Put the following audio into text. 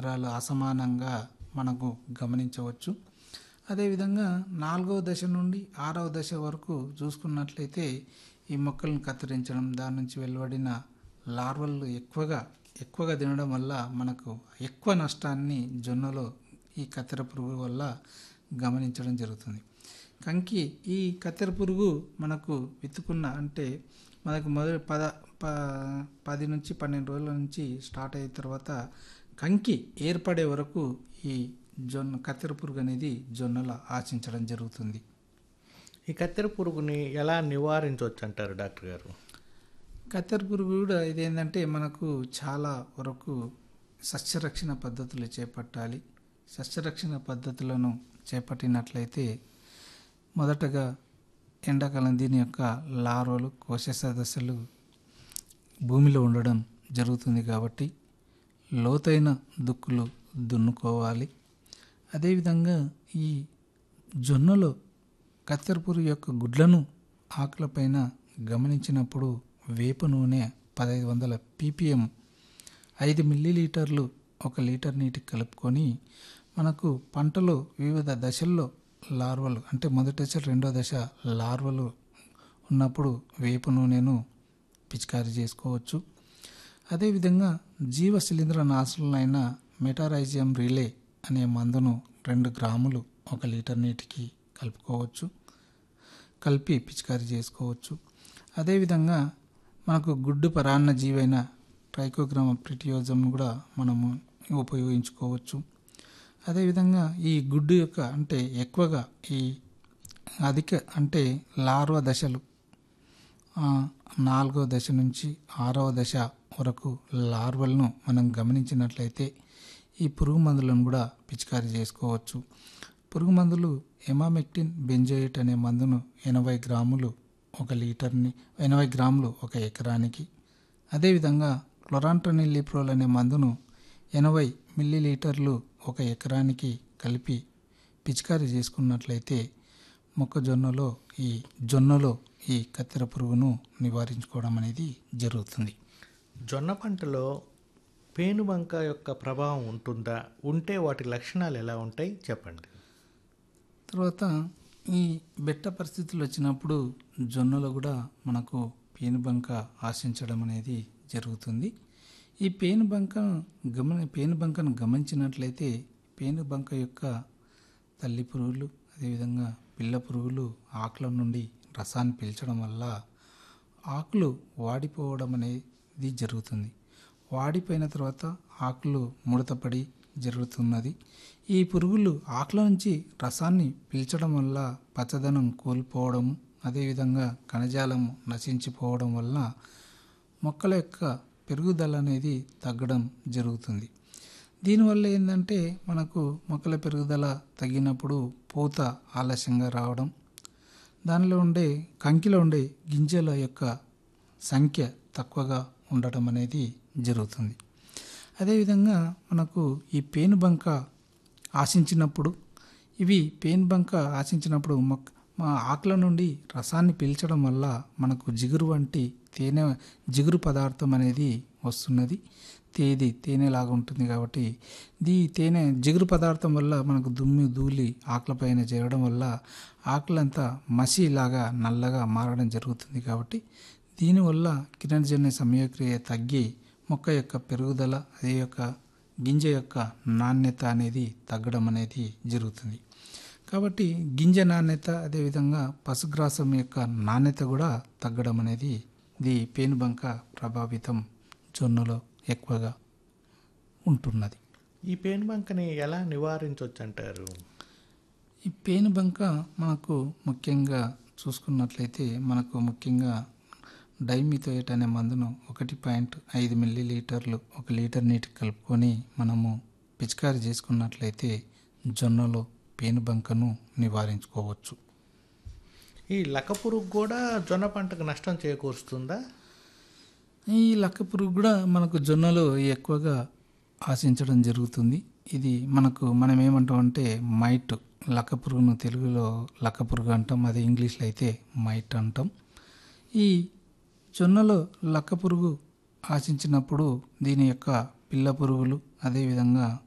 శిలీంధ్రాలు అసమానంగా మనకు గమనించవచ్చు అదేవిధంగా నాలుగవ దశ నుండి ఆరవ దశ వరకు చూసుకున్నట్లయితే ఈ మొక్కలను కత్తిరించడం దాని నుంచి వెలువడిన లార్వలు ఎక్కువగా ఎక్కువగా తినడం వల్ల మనకు ఎక్కువ నష్టాన్ని జొన్నలో ఈ కత్తెర పురుగు వల్ల గమనించడం జరుగుతుంది కంకి ఈ కత్తెర పురుగు మనకు విత్తుకున్న అంటే మనకు మొదటి పద ప పది నుంచి పన్నెండు రోజుల నుంచి స్టార్ట్ అయిన తర్వాత కంకి ఏర్పడే వరకు ఈ జొన్న కత్తెర పురుగు అనేది జొన్నల ఆశించడం జరుగుతుంది ఈ కత్తెర పురుగుని ఎలా నివారించవచ్చు అంటారు డాక్టర్ గారు కత్తెర పురుగు కూడా ఇదేంటంటే మనకు చాలా వరకు సస్యరక్షణ పద్ధతులు చేపట్టాలి సస్యరక్షణ పద్ధతులను చేపట్టినట్లయితే మొదటగా ఎండాకాలం దీని యొక్క లార్వలు కోశ సదస్సులు భూమిలో ఉండడం జరుగుతుంది కాబట్టి లోతైన దుక్కులు దున్నుకోవాలి అదేవిధంగా ఈ జొన్నలో కత్తెర పురుగు యొక్క గుడ్లను ఆకులపైన గమనించినప్పుడు వేప నూనె పదహైదు వందల పీపీఎం ఐదు మిల్లీలీటర్లు ఒక లీటర్ నీటికి కలుపుకొని మనకు పంటలో వివిధ దశల్లో లార్వలు అంటే మొదటి దశ రెండో దశ లార్వలు ఉన్నప్పుడు వేప నూనెను పిచికారీ చేసుకోవచ్చు అదేవిధంగా జీవ శిలీంద్ర నాశనులైన మెటారైజియం రిలే అనే మందును రెండు గ్రాములు ఒక లీటర్ నీటికి కలుపుకోవచ్చు కలిపి పిచికారీ చేసుకోవచ్చు అదేవిధంగా మనకు గుడ్డు పరాన్న జీవైన ట్రైకోగ్రామ ప్రిటియోజంను కూడా మనము ఉపయోగించుకోవచ్చు అదేవిధంగా ఈ గుడ్డు యొక్క అంటే ఎక్కువగా ఈ అధిక అంటే లార్వ దశలు ఆ, నాలుగో దశ నుంచి ఆరవ దశ వరకు లార్వలను మనం గమనించినట్లయితే ఈ పురుగు మందులను కూడా పిచికారీ చేసుకోవచ్చు పురుగు మందులు ఎమామెక్టిన్ బెంజోయిట్ అనే మందును ఎనభై గ్రాములు ఒక లీటర్ని ఎనభై గ్రాములు ఒక ఎకరానికి అదేవిధంగా క్లొరాంట్రనిలిప్రోల్ అనే మందును ఎనభై మిల్లీలీటర్లు ఒక ఎకరానికి కలిపి పిచికారీ చేసుకున్నట్లయితే మొక్కజొన్నలో ఈ జొన్నలో ఈ కత్తెర పురుగును నివారించుకోవడం అనేది జరుగుతుంది జొన్న పంటలో పేనుబంక యొక్క ప్రభావం ఉంటుందా ఉంటే వాటి లక్షణాలు ఎలా ఉంటాయి చెప్పండి తర్వాత ఈ బెట్ట పరిస్థితులు వచ్చినప్పుడు జొన్నలో కూడా మనకు పేనుబంక ఆశించడం అనేది జరుగుతుంది ఈ పేనుబంక గమని పేనుబంకను గమనించినట్లయితే పేనుబంక యొక్క తల్లి పురుగులు అదేవిధంగా పిల్ల పురుగులు ఆకుల నుండి రసాన్ని పీల్చడం వల్ల ఆకులు వాడిపోవడం అనేది జరుగుతుంది వాడిపోయిన తర్వాత ఆకులు ముడతపడి జరుగుతున్నది ఈ పురుగులు ఆకుల నుంచి రసాన్ని పీల్చడం వల్ల పచ్చదనం కోల్పోవడం అదేవిధంగా కణజాలం నశించిపోవడం వల్ల మొక్కల యొక్క పెరుగుదల అనేది తగ్గడం జరుగుతుంది దీనివల్ల ఏంటంటే మనకు మొక్కల పెరుగుదల తగ్గినప్పుడు పూత ఆలస్యంగా రావడం దానిలో ఉండే కంకిలో ఉండే గింజల యొక్క సంఖ్య తక్కువగా ఉండటం అనేది జరుగుతుంది అదేవిధంగా మనకు ఈ పేనుబంక ఆశించినప్పుడు ఇవి పేనుబంక ఆశించినప్పుడు మొక్క మా ఆకుల నుండి రసాన్ని పీల్చడం వల్ల మనకు జిగురు వంటి తేనె జిగురు పదార్థం అనేది వస్తున్నది తేది తేనెలాగా ఉంటుంది కాబట్టి దీ తేనె జిగురు పదార్థం వల్ల మనకు దుమ్మి ధూళి ఆకులపైన చేరడం వల్ల ఆకులంతా మసిలాగా నల్లగా మారడం జరుగుతుంది కాబట్టి దీనివల్ల కిరణజన్య సమయక్రియ తగ్గి మొక్క యొక్క పెరుగుదల అదే యొక్క గింజ యొక్క నాణ్యత అనేది తగ్గడం అనేది జరుగుతుంది కాబట్టి గింజ నాణ్యత అదేవిధంగా పశుగ్రాసం యొక్క నాణ్యత కూడా తగ్గడం అనేది ఇది పేనుబంక ప్రభావితం జొన్నలో ఎక్కువగా ఉంటున్నది ఈ పేనుబంకని ఎలా నివారించవచ్చు అంటారు ఈ పేనుబంక మనకు ముఖ్యంగా చూసుకున్నట్లయితే మనకు ముఖ్యంగా డైమిథోయేట్ అనే మందును ఒకటి పాయింట్ ఐదు మిల్లీ లీటర్లు ఒక లీటర్ నీటికి కలుపుకొని మనము పిచికారీ చేసుకున్నట్లయితే జొన్నలో పేనుబంకను నివారించుకోవచ్చు ఈ లక్క పురుగు కూడా జొన్న పంటకు నష్టం చేకూరుస్తుందా ఈ లక్క పురుగు కూడా మనకు జొన్నలో ఎక్కువగా ఆశించడం జరుగుతుంది ఇది మనకు మనం ఏమంటాం అంటే మైట్ లక్క పురుగును తెలుగులో లక్క పురుగు అంటాం అదే ఇంగ్లీష్లో అయితే మైట్ అంటాం ఈ జొన్నలో లక్క పురుగు ఆశించినప్పుడు దీని యొక్క పిల్ల పురుగులు అదేవిధంగా